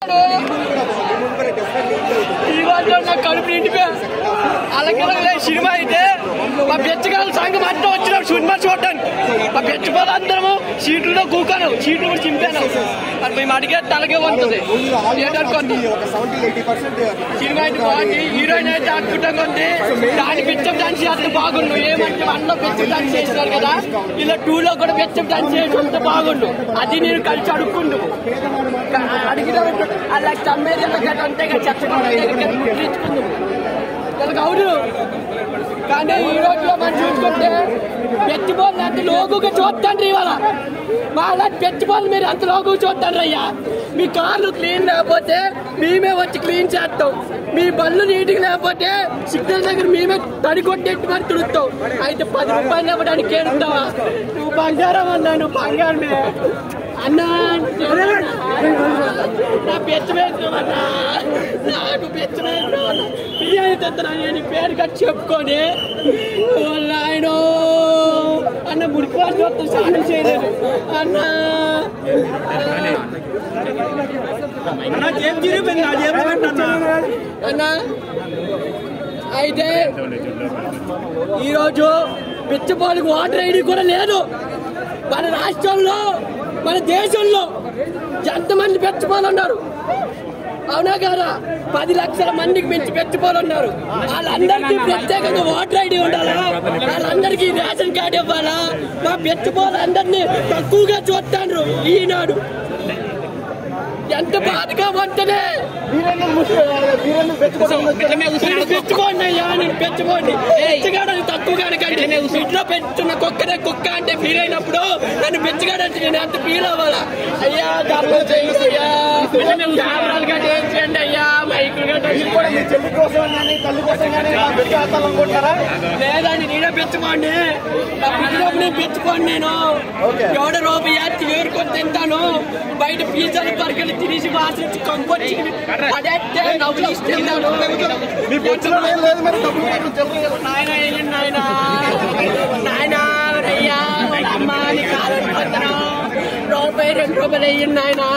చెప్తున్నాను ఈ రోజు నా కడుపు నిండిపోయా అలాగే సినిమా అయితే మా బెచ్చగాళ్ళ సంఘం అంతా వచ్చినాం సినిమా చూడటానికి మా బెచ్చపోలు అందరము సీట్లలో కూకాను సీట్లు కూడా చింపాను మరి మేము అడిగే తలగే ఉంటుంది ఏంటనుకోండి సినిమా అయితే బాగుంది హీరోయిన్ అయితే అద్భుతంగా ఉంది దాని పిచ్చం డాన్స్ చేస్తే బాగుండు ఏమంటే అన్న పిచ్చం డాన్స్ చేసినారు కదా ఇలా టూ లో కూడా పిచ్చం డాన్స్ చేసి ఉంటే బాగుండు అది నేను కలిసి అడుక్కుండు అడిగిన అలా చమ్మేది గట్ట అంతే కదా చెత్తకుండు అవును కానీ ఈ రోజులో మనం చూసుకుంటే పెట్టుబడులు అంత లోగుగా చూస్తాండ్రి ఇవాళ మా అలాంటి పెట్టుబడులు మీరు అంత లోగుగా చూస్తాండ్రి అయ్యా మీ కార్లు క్లీన్ లేకపోతే మేమే వచ్చి క్లీన్ చేస్తాం మీ బళ్ళు నీట్గా లేకపోతే సిగ్నల్ దగ్గర మేమే తడి కొట్టేట్టు మరి తుడుస్తాం అయితే పది రూపాయలు ఇవ్వడానికి ఏడుస్తావా నువ్వు బంగారం అన్నా నువ్వు బంగారమే అన్నా నా పెచ్చు వేసినవన్నా నాకు పెచ్చు వేసినవన్నా బిర్యానీ తెస్తున్నా నేను పేరు కట్టి చెప్పుకొని వాళ్ళ ఆయన అన్న ముడిపాటు వస్తే స్నానం చేయలేదు అన్నా అన్నా అయితే ఈరోజు పిచ్చపాలకు వాటర్ ఐడి కూడా లేదు మన రాష్ట్రంలో మన దేశంలో ఎంతమంది పెచ్చపాలన్నారు అవునా కాదా పది లక్షల మందికి మించి పెట్టుకోవాలన్నారు వాళ్ళందరికీ ప్రత్యేకంగా ఓటర్ ఐడి ఉండాలా వాళ్ళందరికీ రేషన్ కార్డు ఇవ్వాలా మా పెట్టుకోవాలందరినీ తక్కువగా చూస్తాండ్రు ఈనాడు ఎంత బాధగా వంటనే మీరు పెట్టుకోండి అయ్యా నేను పెట్టుకోండి పెచ్చగాడని తక్కువగా అనకండి ఇంట్లో పెట్టున్న కుక్కనే కుక్క అంటే ఫీల్ అయినప్పుడు నన్ను పెచ్చగాడంటే నేను ఎంత ఫీల్ అవ్వాలా అయ్యా ధర్మం చేయండి అయ్యా కెమెరాలు గట్రా ఏం చేయండి అయ్యా మైకులు గట్రా లేదండి నేనే పెంచుకోండి నా పిల్లలకు నేను పెంచుకోండి నేను ఎవడ రూపాయి ఎత్తి ఏరుకొని తింటాను బయట పిజ్జాలు బర్గర్లు తినేసి వాసన కంపొచ్చి అదే నవ్వులు ఇస్తున్నాను నాయన ఏంటి నాయన నాయన అయ్యా వాళ్ళ అమ్మ నీ కాలం పడతాను రూపాయి రెండు రూపాయలు వేయండి నాయన